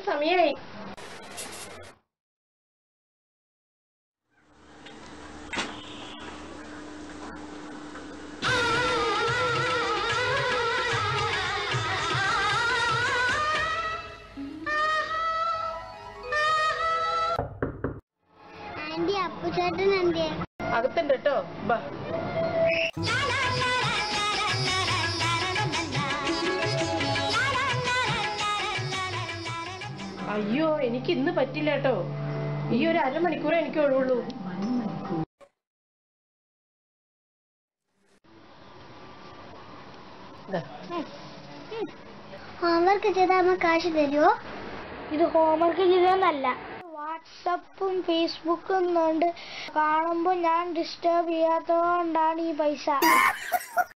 സമയായി ആന്റി അപ്പുചേട്ടൻ എന്തിയെ അകത്തുണ്ട് കേട്ടോ ബാ അയ്യോ എനിക്ക് ഇന്ന് പറ്റില്ല കേട്ടോ ഈ ഒരു അരമണിക്കൂറേ എനിക്ക് ഒഴിവുള്ളൂ ദാ, ഹോംവർക്ക് ചെയ്താൽ അമ്മ കാശ് തരുമോ ഇത് ഹോംവർക്ക് ചെയ്തെന്നല്ല വാട്സപ്പും ഫേസ്ബുക്കും കൊണ്ട് കാണുമ്പോൾ ഞാൻ ഡിസ്റ്റർബ് ചെയ്യാത്തതുകൊണ്ടാണ് ഈ പൈസ